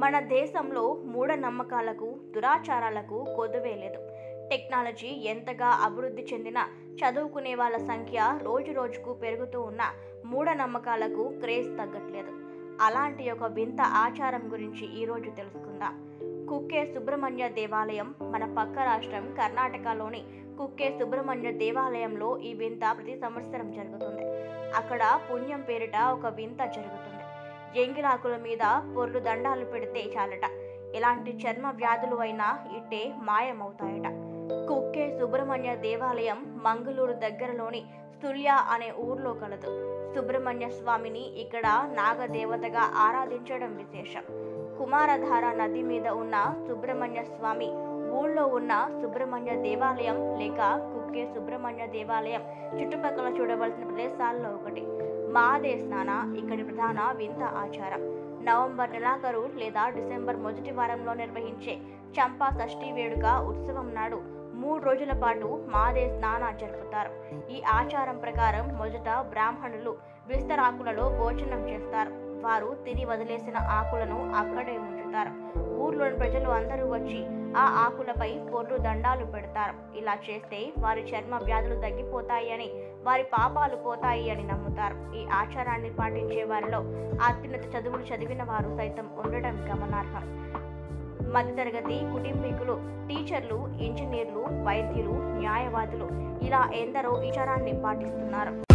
మన దేశంలో మూఢనమ్మకాలకు దురాచారాలకు కొదువే లేదు టెక్నాలజీ ఎంతగా అభివృద్ధి చెందినా చదువుకునే వాళ్ళ సంఖ్య రోజు రోజుకు పెరుగుతూ ఉన్న మూఢనమ్మకాలకు క్రేజ్ తగ్గట్లేదు అలాంటి ఒక వింత ఆచారం గురించి ఈరోజు తెలుసుకుందాం కుక్కే సుబ్రహ్మణ్య దేవాలయం మన పక్క రాష్ట్రం కర్ణాటకలోని కుక్కే సుబ్రహ్మణ్య దేవాలయంలో ఈ వింత ప్రతి సంవత్సరం జరుగుతుంది అక్కడ పుణ్యం పేరిట ఒక వింత జరుగుతుంది ఎంగిలాకుల మీద పొర్లు దండాలు పెడితే చాలట ఎలాంటి చర్మ వ్యాధులు అయినా ఇట్టే మాయమవుతాయట కుక్కే సుబ్రహ్మణ్య దేవాలయం మంగళూరు దగ్గరలోని స్తుల్య అనే ఊర్లో కలదు సుబ్రహ్మణ్య స్వామిని ఇక్కడ నాగదేవతగా ఆరాధించడం విశేషం కుమారధార నది మీద ఉన్న సుబ్రహ్మణ్య స్వామి ఊళ్ళో ఉన్న సుబ్రహ్మణ్య దేవాలయం లేక కుక్కే సుబ్రహ్మణ్య దేవాలయం చుట్టుపక్కల చూడవలసిన ప్రదేశాల్లో ఒకటి మాదే స్నాన ఇక్కడి ప్రధాన వింత ఆచారం నవంబర్ నెలాఖరు లేదా డిసెంబర్ మొదటి వారంలో నిర్వహించే చంపా షష్ఠి వేడుక ఉత్సవం నాడు మూడు రోజుల పాటు మాదే స్నాన జరుపుతారు ఈ ఆచారం ప్రకారం మొదట బ్రాహ్మణులు విస్తరాకులలో భోజనం చేస్తారు వారు తిని వదిలేసిన ఆకులను అక్కడే ఉంచుతారు ఊర్లోని ప్రజలు అందరూ వచ్చి ఆ ఆకులపై పొర్లు దండాలు పెడతారు ఇలా చేస్తే వారి చర్మ వ్యాధులు తగ్గిపోతాయి అని వారి పాపాలు పోతాయి అని నమ్ముతారు ఈ ఆచారాన్ని పాటించే వారిలో అత్యున్నత చదువులు చదివిన వారు సైతం ఉండటం గమనార్హం మధ్యతరగతి కుటుంబీకులు టీచర్లు ఇంజనీర్లు వైద్యులు న్యాయవాదులు ఇలా ఎందరో ఈ ఆచారాన్ని పాటిస్తున్నారు